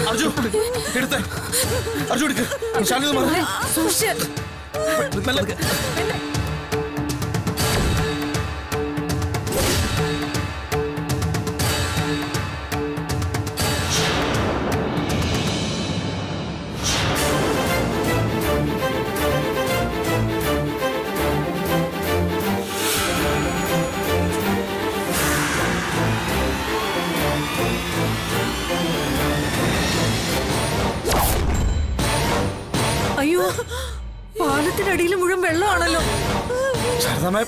അർജു എടുത്തേ അർജു എടുക്ക് ശാലിനി ഒന്ന് മാറ്. സൂക്ഷിച്ച് മെല്ലെ എടുക്ക്. അയ്യോ പാലത്തിനടിയിൽ മുഴുവൻ വെള്ളമാണല്ലോ ശാരദാമ്മേ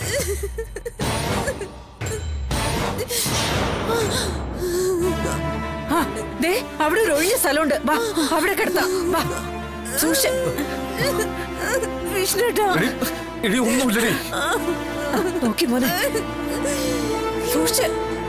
ആ, ദേ അവിടെ ഒരു ഒഴിഞ്ഞ സ്ഥലമുണ്ട് വാ അവിടെ കിടത്താം വാ സൂക്ഷിച്ച് വിഷ്ണുട്ടാ എടി എടി ഒന്നുമില്ലടി നോക്കി മോനെ സൂക്ഷിച്ച്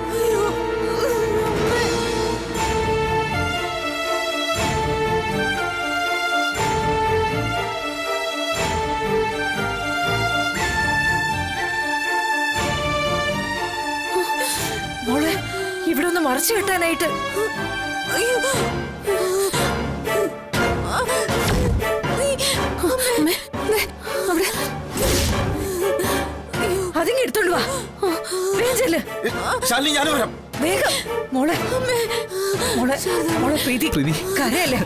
മോളെ ഇവിടെ ഒന്ന് മറച്ചു കെട്ടാനായിട്ട് അമ്മേ, ദേ, അവിടെ. അതിങ്ങ് എടുത്തോണ്ട് വാ വേഗം ചെല്ല് എ, ശാലിനി ഞാനും വരാം വേഗം മോളെ മോളെ മോളെ പ്രീതി പ്രീതി. കരയല്ലേ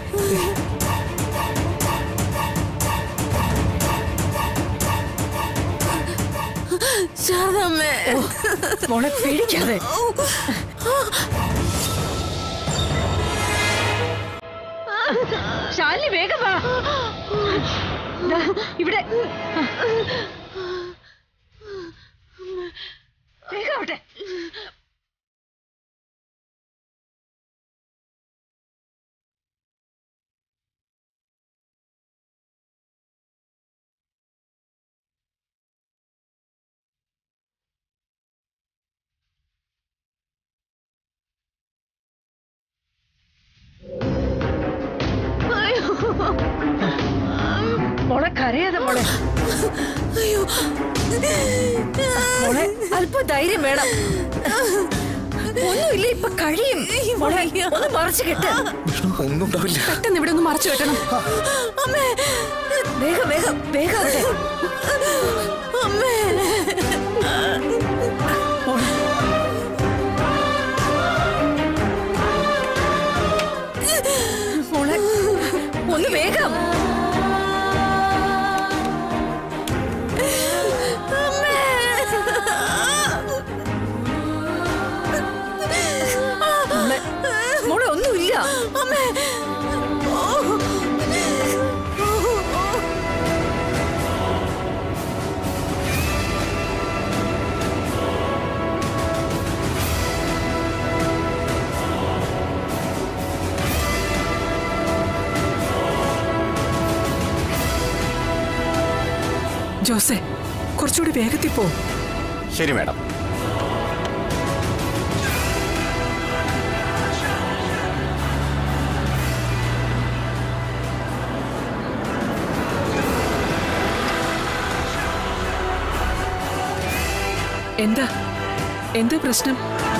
ശാരദമ്മേ മോളെ പേടിക്കാതെ ശാലിനി വേഗം വാ ദാ, ഇവിടെ വേഗം ആവട്ടെ മോളെ കരയാതെ മോളെ മോളെ അല്പം ധൈര്യം വേണം ഒന്നുമില്ല ഇപ്പൊ കഴിയും മോളെ ഒന്ന് മറച്ചു കെട്ട് വിഷ്ണു ഒന്നും ഉണ്ടാവില്ല പെട്ടെന്ന് ഇവിടെ ഒന്ന് മറച്ചു വെക്കണം വേഗം വേഗം വേഗം അവിടെ മോളെ. മോളെ ഒന്ന് വേഗം മോളെ മോളെ ഒന്നുമില്ല ജോസെ കുറച്ചുകൂടി വേഗത്തിൽ പോ ശരി മാഡം എന്താ എന്താ പ്രശ്നം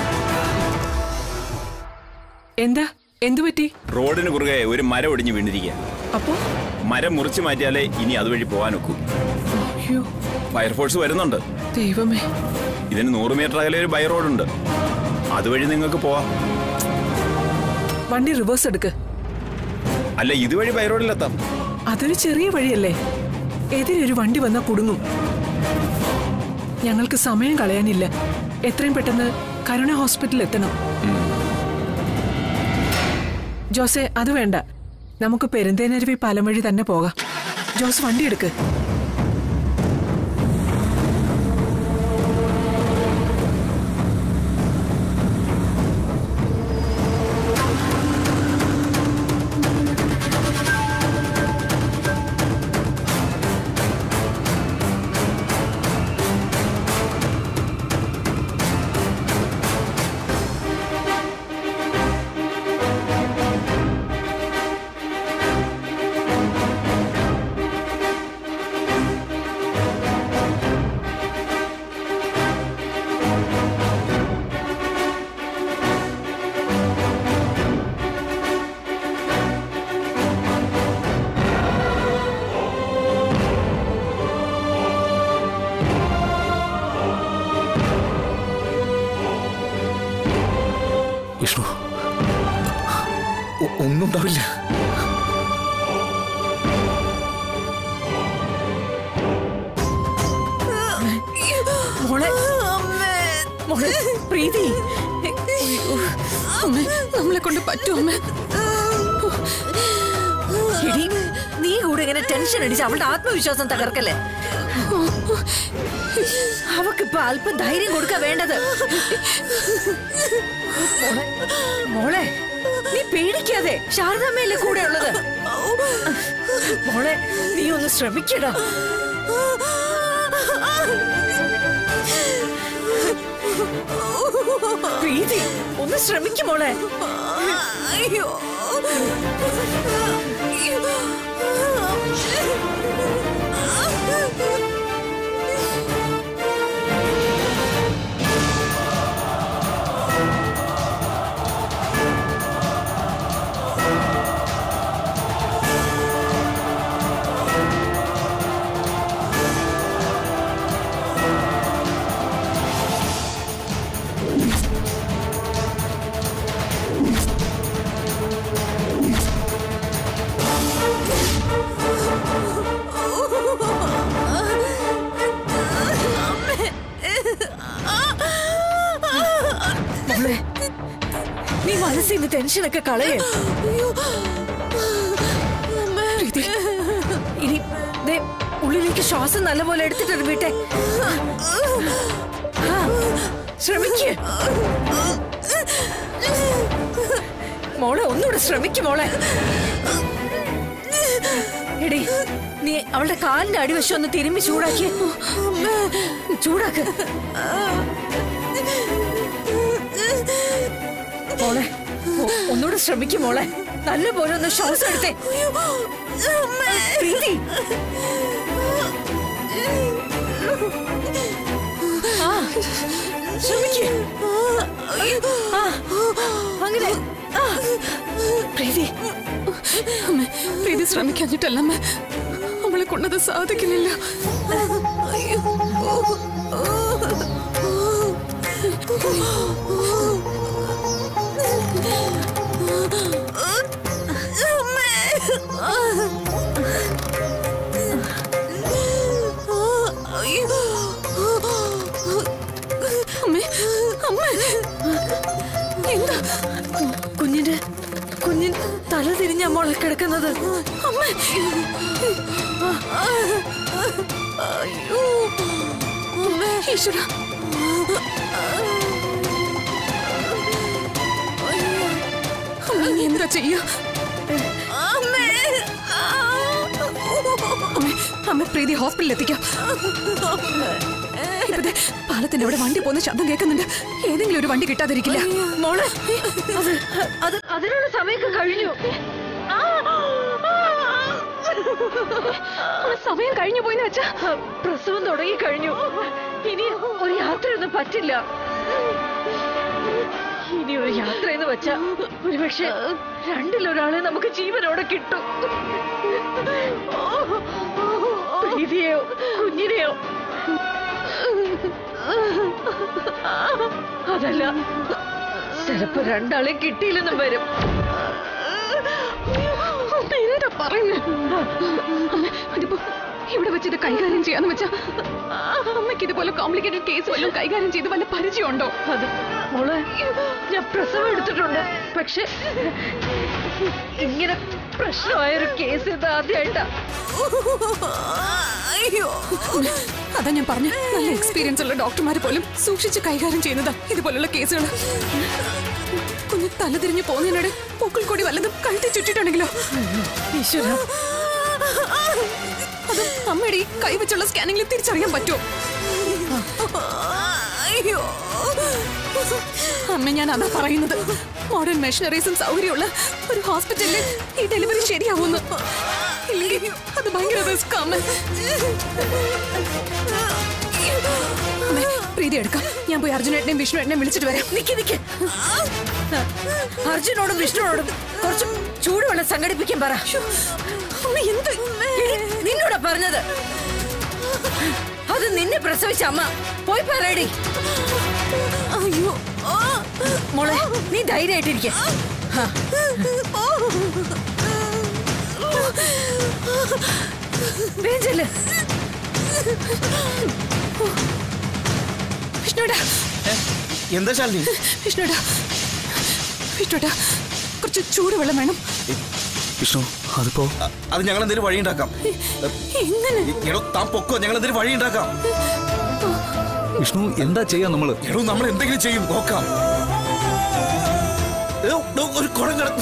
എന്താ എന്തു പറ്റി റോഡിന് കുറുകെ ഒരു മരം ഒടിഞ്ഞു വീണിരിക്കുക അപ്പോ മരം മുറിച്ചു മാറ്റിയാലേ ഇനി അതുവഴി പോകാൻ ഒക്കൂ അയ്യോ ഫയർഫോഴ്സ് വരുന്നുണ്ട് ദൈവമേ ഇതിന് നൂറ് മീറ്റർ അകലെ ഒരു ബൈ റോഡുണ്ട് അതുവഴി നിങ്ങൾക്ക് പോവാം വണ്ടി റിവേഴ്സ് എടുക്ക് അല്ല ഇതുവഴി ബൈ റോഡിലെത്താം അതൊരു ചെറിയ വഴിയല്ലേ എതിരൊരു വണ്ടി വന്നാ കുടുങ്ങും ഞങ്ങൾക്ക് സമയം കളയാനില്ല എത്രയും പെട്ടെന്ന് കരുണ ഹോസ്പിറ്റലിൽ എത്തണം ജോസെ അത് വേണ്ട നമുക്ക് പെരുന്തേനരുവി പാലം വഴി തന്നെ പോകാം ജോസ് വണ്ടി എടുക്ക് ഒ- ഒന്നും ഉണ്ടാവില്ല മോളെ മോളെ പ്രീതി അമ്മ നമ്മളെ കൊണ്ട് പറ്റും അമ്മ എടി നീ കൂടെ ഇങ്ങനെ ടെൻഷൻ അടിച്ച് അവളുടെ ആത്മവിശ്വാസം തകർക്കല്ലേ അവക്കിപ്പോ അല്പം ധൈര്യം കൊടുക്ക വേണ്ടത് മോളെ മോളെ നീ പേടിക്കാതെ ശാരദാമ്മയല്ലേ കൂടെ ഉള്ളത് മോളെ നീ ഒന്ന് ശ്രമിക്കടാ പ്രീതി ഒന്ന് ശ്രമിക്കും മോളെ അയ്യോ മോളെ നീ മനസ്സിൽ നിന്ന് ടെൻഷനൊക്കെ കളയേ പ്രീതി ഇനി ദേ ഉള്ളിലേക്ക് ശ്വാസം നല്ലപോലെ എടുത്തിട്ട് വീട്ടെ ആ, ശ്രമിക്ക് മോളെ ഒന്നുകൂടെ ശ്രമിക്ക് മോളെ എടി നീ അവളുടെ കാലിന്റെ അടിവശം ഒന്ന് തിരുമ്മി ചൂടാക്കി ചൂടാക്ക് മോളെ ഒ- ഒന്നുകൂടെ ശ്രമിക്കും മോളെ നല്ല പോലെ ഒന്ന് ശ്വാസം എടുത്തേ പ്രീതി ആ, ശ്രമിക്ക് ആ, അങ്ങനെ ആ, പ്രീതി അമ്മ പ്രീതി ശ്രമിക്കാഞ്ഞിട്ടല്ല അമ്മ അവളെ കൊണ്ടത് സാധിക്കുന്നില്ല അമ്മേ അമ്മ എന്താ കുഞ്ഞിന്റെ കുഞ്ഞിൻ തല തിരിഞ്ഞ മോളെ കിടക്കുന്നത് അമ്മ ഈശ്വര അമ്മ ഇനി എന്താ ചെയ്യാ അമ്മ അമ്മ പ്രീതി ഹോസ്പിറ്റലിൽ എത്തിക്കാം ഇപ്പത്തെ പാലത്തിന്റെ അവിടെ വണ്ടി പോകുന്ന ശബ്ദം കേൾക്കുന്നുണ്ട് ഏതെങ്കിലും ഒരു വണ്ടി കിട്ടാതിരിക്കില്ല മോളെ അത് അത് അതിനുള്ള സമയമൊക്കെ കഴിഞ്ഞു സമയം കഴിഞ്ഞു പോയിന്ന് വെച്ചാ പ്രസവം തുടങ്ങി കഴിഞ്ഞു ഇനി ഒരു യാത്രയൊന്നും പറ്റില്ല ഇനി ഒരു യാത്ര എന്ന് വെച്ചാ ഒരുപക്ഷെ രണ്ടിലൊരാളെ നമുക്ക് ജീവനോടെ കിട്ടും പ്രീതിയെയോ കുഞ്ഞിനെയോ അതല്ല ചിലപ്പോ രണ്ടാളെ കിട്ടിയില്ലെന്നും വരും അമ്മ എന്താ പറയുന്നത് അമ്മ അതിപ്പോ ഇവിടെ വെച്ച് ഇത് കൈകാര്യം ചെയ്യാന്ന് വെച്ചാ അമ്മയ്ക്ക് ഇതുപോലെ കോംപ്ലിക്കേറ്റഡ് കേസ് വല്ലതും കൈകാര്യം ചെയ്ത് വല്ല പരിചയമുണ്ടോ അത് മോളെ ഞാൻ പ്രസവം എടുത്തിട്ടുണ്ട് പക്ഷെ ഇങ്ങനെ പ്രശ്നമായൊരു കേസ് ഇത് ആദ്യമായിട്ടാ അയ്യോ അതാ ഞാൻ പറഞ്ഞു നല്ല എക്സ്പീരിയൻസ് ഉള്ള ഡോക്ടർമാർ പോലും സൂക്ഷിച്ച് കൈകാര്യം ചെയ്യുന്നതാ ഇതുപോലുള്ള കേസുകൾ കുഞ്ഞ് തലതിരിഞ്ഞ് പോകുന്നതിനിടെ പൂക്കൾ കൂടി വല്ലതും കഴുത്തി ചുറ്റിട്ടുണ്ടെങ്കിലോ ഈശ്വര അത് അമ്മയുടെ ഈ കൈവച്ചുള്ള സ്കാനിങ്ങിൽ തിരിച്ചറിയാൻ പറ്റുമോ അയ്യോ അമ്മ ഞാൻ അതാ പറയുന്നത് മോഡേൺ മെഷീനറീസും സൗകര്യമുള്ള ഒരു ഹോസ്പിറ്റലിൽ ഈ ഡെലിവറി ശരിയാവുന്നു ഇല്ലെങ്കിൽ അത് ഭയങ്കര റിസ്ക് അമ്മ അമ്മേ, പ്രീതി എടുക്കാം ഞാൻ പോയി അർജുനേട്ടനെയും വിഷ്ണുവേട്ടനെയും വിളിച്ചിട്ട് വരാം നിക്ക് നിക്ക് അർജുനോടും വിഷ്ണുവോടും കുറച്ച് ചൂടുവെള്ളം സംഘടിപ്പിക്കാൻ പറ അമ്മ എന്ത് എടി, നിന്നോടാ പറഞ്ഞത് അത് നിന്നെ പ്രസവിച്ച അമ്മ പോയി പറയടി അയ്യോ മോളെ നീ ധൈര്യമായിട്ടിരിക്ക വേഞ്ചല് വിഷ്ണുടാ എന്താ ശാലിനി വിഷ്ണുടാ വിഷ്ണുടാ കുറച്ച് ചൂടുവെള്ളം വേണം വിഷ്ണു അതിപ്പോ അത് ഞങ്ങൾ എന്തെങ്കിലും വഴി ഉണ്ടാക്കാം എങ്ങനെ എടോ താൻ പൊക്കോ ഞങ്ങൾ എന്തെങ്കിലും വഴി ഉണ്ടാക്കാം വിഷ്ണു എന്താ ചെയ്യാ നമ്മള് എടോ നമ്മൾ എന്തെങ്കിലും ചെയ്യും നോക്കാം എടോ, എടോ, ഒരു കുടം കിട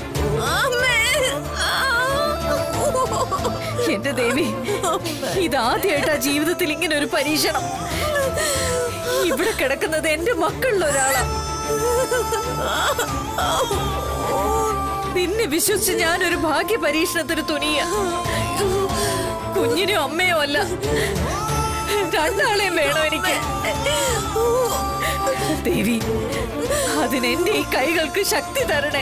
എന്റെ ദേവി ഇതാദ്യമായിട്ടാ ജീവിതത്തിൽ ഇങ്ങനെ ഒരു പരീക്ഷണം ഇവിടെ കിടക്കുന്നത് എന്റെ മക്കളിൽ ഒരാളാ നിന്നെ വിശ്വസിച്ച് ഞാനൊരു ഭാഗ്യ പരീക്ഷണത്തിന് തുനിയ കുഞ്ഞിനും അമ്മയോ അല്ല രണ്ടാളെയും വേണം എനിക്ക് ദേവി അതിനെന്റെ ഈ കൈകൾക്ക് ശക്തി തരണേ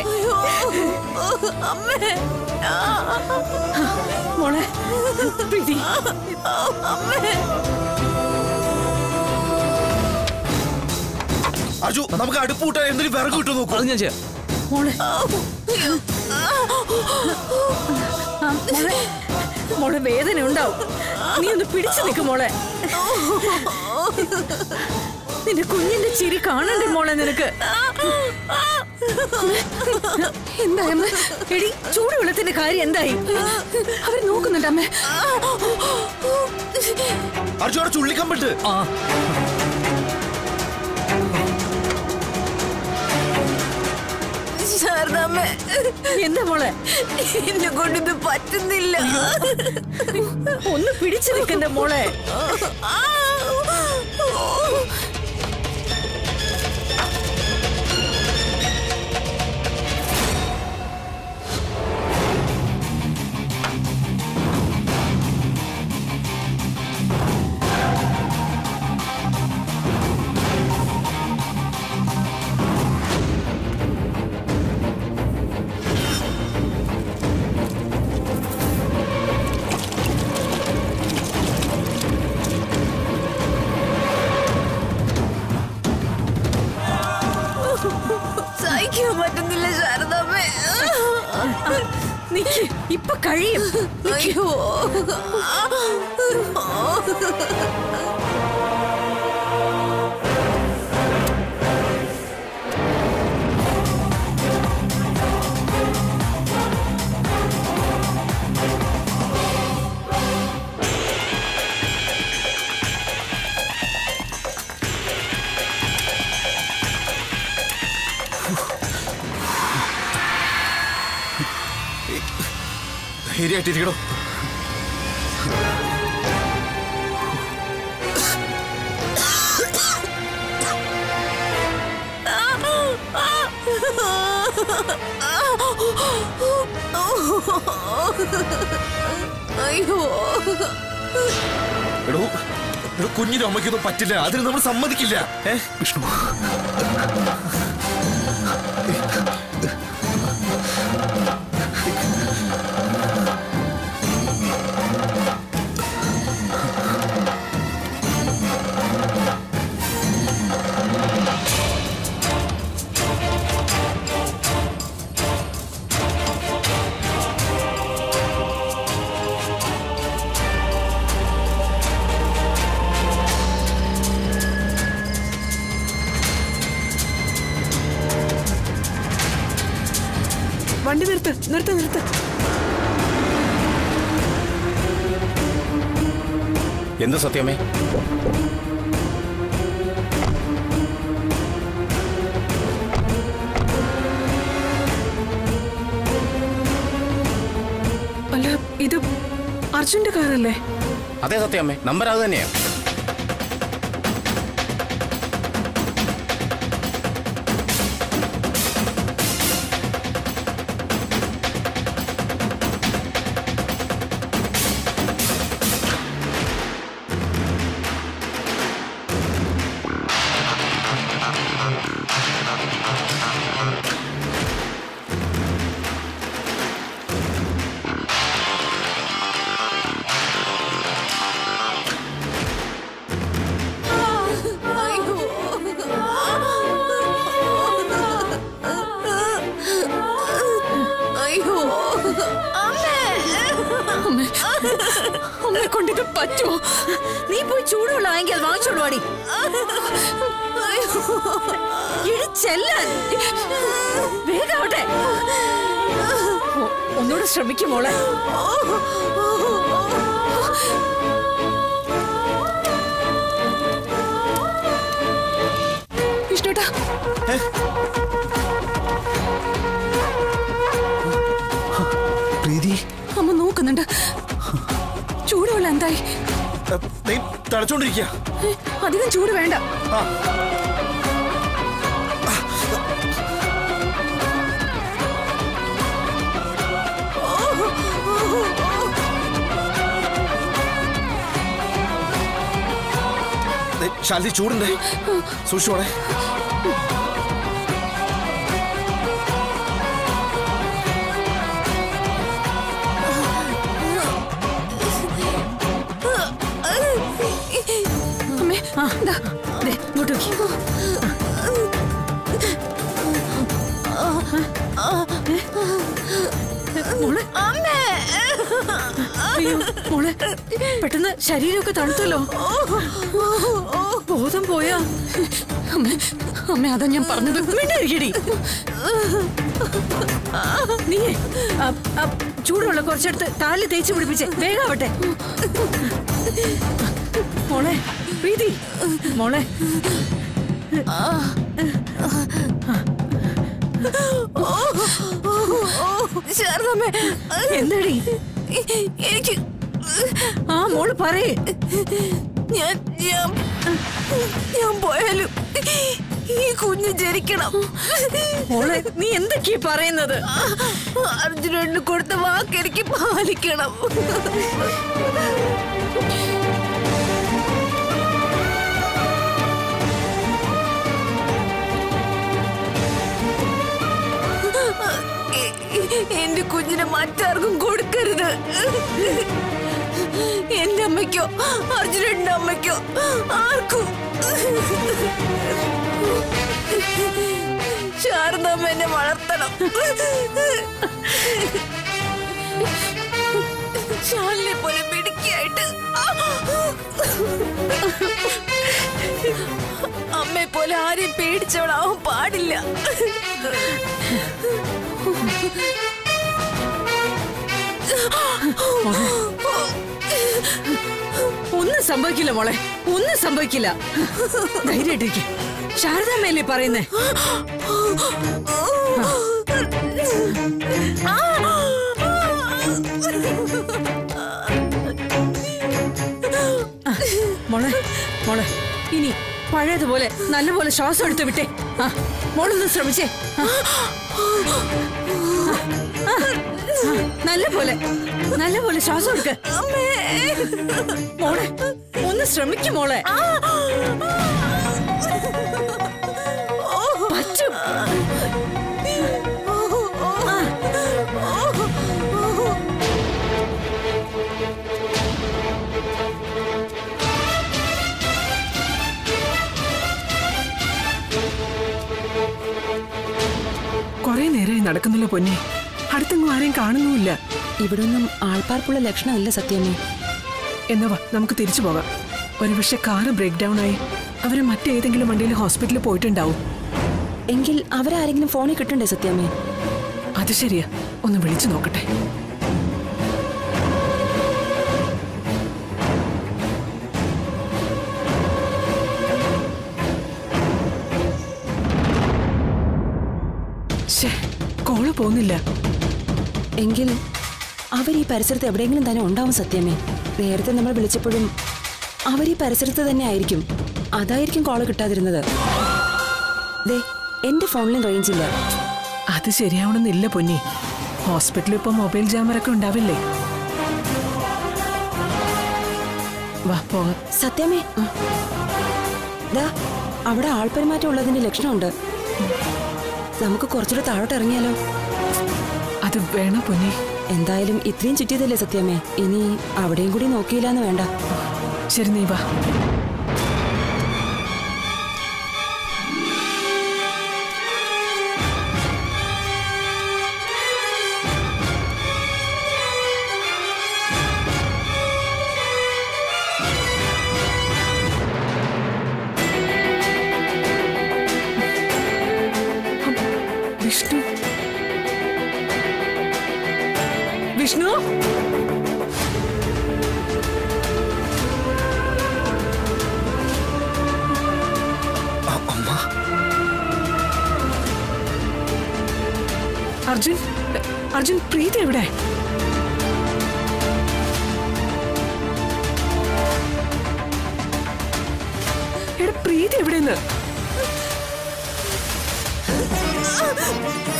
മോളെ പ്രീതി അർജു നമുക്ക് അടുപ്പ് കൂട്ടാൻ എന്തെങ്കിലും വിറക് കിട്ടും നോക്കൂ അത് ഞാൻ ചെയ്യാം മോളെ ആ, മോളെ മോളെ വേദന ഉണ്ടാവും നീ ഒന്ന് പിടിച്ചു നിൽക്ക് മോളെ നിന്റെ കുഞ്ഞിന്റെ ചിരി കാണണ്ടേ മോളെ നിനക്ക് എന്താ അമ്മ എടി ചൂടുവെള്ളത്തിന്റെ കാര്യം എന്തായി അവർ നോക്കുന്നുണ്ട് അമ്മ അർജു അവിടെ ചുള്ളിക്കമ്പിട്ട് ആ ശാരദാമ്മ എന്താ മോളെ എന്നെ കൊണ്ടിത് പറ്റുന്നില്ല ഒന്ന് പിടിച്ചു നിൽക്കണ്ട മോളെ സഹിക്കാൻ പറ്റുന്നില്ല ശാരദാമ്മ നിക്ക് ഇപ്പൊ കഴിയും അയ്യോ ധൈര്യമായിട്ടിരിക്കണോ അയ്യോ എടോ എടോ കുഞ്ഞിനും അമ്മയ്ക്കൊന്നും പറ്റില്ല അതിന് നമ്മൾ സമ്മതിക്കില്ല ഏ വിഷ്ണു വണ്ടി നിർത്ത് നിർത്ത് നിർത്ത് എന്ത് സത്യമേ അല്ല ഇത് അർജുന്റെ കാറല്ലേ അതെ സത്യമേ നമ്പർ അത് തന്നെയാ അമ്മയെ കൊണ്ടിത് പറ്റുമോ നീ പോയി ചൂടുവെള്ളം വാങ്ങിക്കാൽ വാങ്ങിച്ചോളൂ വാടി ഇടിച്ചെല്ലാൻ വേഗാവട്ടെ ഒ- ഒന്നുകൂടെ ശ്രമിക്കും മോളെ വിഷ്ണുട്ടാ പ്രീതി അമ്മ നോക്കുന്നുണ്ട് ചൂടുവെള്ളം എന്തായി നീ തടച്ചോണ്ടിരിക്കുക ഏ, അധികം ചൂട് വേണ്ട ശാലിനി ചൂടുണ്ട് സൂക്ഷിച്ചോടെ അമ്മേ ആ ദാ, ദേ, ഇങ്ങോട്ട് നോക്കി മോളെ അയ്യോ മോളെ പെട്ടെന്ന് ശരീരമൊക്കെ തണുത്തല്ലോ ബോധം പോയാ അമ്മേ അമ്മേ അതാ ഞാൻ പറഞ്ഞത് മിണ്ടായിരിക്കടി നീ ചൂടുവെള്ളം കുറച്ചെടുത്ത് കാലിൽ തേച്ച് പിടിപ്പിച്ചേ വേഗാവട്ടെ മോളെ പ്രീതി മോളെ ശാരദാമ്മേ എന്താടി എനിക്ക് ആ മോള് പറയേ ഞാൻ ഞാൻ ഞാൻ പോയാലും ഈ കുഞ്ഞ് ജനിക്കണം മോളെ നീ എന്തൊക്കെയാ പറയുന്നത് അർജുനന് കൊടുത്ത വാക്ക് എനിക്ക് പാലിക്കണം എന്റെ കുഞ്ഞിനെ മറ്റാർക്കും കൊടുക്കരുത് എന്റെ അമ്മയ്ക്കോ അർജുനന്റെ അമ്മയ്ക്കോ ആർക്കും ശാരദാമ്മ എന്നെ വളർത്തണം ശാലിനെ പോലെ മിടുക്കിയായിട്ട് അമ്മയെ പോലെ ആരെയും പേടിച്ചവളാവാൻ പാടില്ല ഒന്നും സംഭവിക്കില്ല മോളെ ഒന്നും സംഭവിക്കില്ല ധൈര്യമായിട്ടിരിക്കെ ശാരദാമ്മയല്ലേ പറയുന്നേ മോളെ മോളെ ഇനി പഴയതുപോലെ നല്ലപോലെ ശ്വാസം എടുത്ത് വിട്ടേ ആ മോളൊന്ന് ശ്രമിച്ചേ ആ. ആ. ആ. നല്ലപോലെ നല്ലപോലെ ശ്വാസം എടുക്ക മോളെ ഒന്ന് ശ്രമിക്കും മോളെ പറ്റും കുറെ നേരമായി നടക്കുന്നില്ല പൊന്നെ അടുത്തെങ്ങും ആരെയും കാണുന്നുമില്ല ഇവിടൊന്നും ആൾപ്പാർപ്പുള്ള ലക്ഷണമല്ല സത്യമേ എന്നാ വാ നമുക്ക് തിരിച്ചു പോകാം ഒരുപക്ഷെ കാറ് ബ്രേക്ക് ഡൗൺ ആയി അവര് മറ്റേതെങ്കിലും വണ്ടിയിൽ ഹോസ്പിറ്റലിൽ പോയിട്ടുണ്ടാവും എങ്കിൽ അവരാരെങ്കിലും ഫോണിൽ കിട്ടണ്ടേ സത്യമേ അത് ശരിയാ ഒന്ന് വിളിച്ചു നോക്കട്ടെ ശ്ശേ, കോള് പോകുന്നില്ല എങ്കിൽ അവർ ഈ പരിസരത്ത് എവിടെയെങ്കിലും തന്നെ ഉണ്ടാവും സത്യമേ നേരത്തെ നമ്മൾ വിളിച്ചപ്പോഴും അവർ ഈ പരിസരത്ത് തന്നെ ആയിരിക്കും അതായിരിക്കും കോള് കിട്ടാതിരുന്നത് ദേ എന്റെ ഫോണിലും റേഞ്ച് ഇല്ല അത് ശരിയാവണമെന്നില്ല പൊന്നി ഹോസ്പിറ്റലിൽ ഇപ്പൊ മൊബൈൽ ജാമറൊക്കെ ഉണ്ടാവില്ലേ വാ പോകാം സത്യമേ ദാ അവിടെ ആൾപെരുമാറ്റം ഉള്ളതിന്റെ ലക്ഷണമുണ്ട് നമുക്ക് കുറച്ചുകൂടെ താഴോട്ട് ഇറങ്ങിയാലോ അത് വേണം പൊന്നി എന്തായാലും ഇത്രയും ചുറ്റിയതല്ലേ സത്യമേ ഇനി അവിടെയും കൂടി നോക്കിയില്ലാന്ന് വേണ്ട ശരി നീ വാ വിഷ്ണു അ- അമ്മ അർജുൻ അർജുൻ പ്രീതി എവിടെ എടാ പ്രീതി എവിടെന്ന്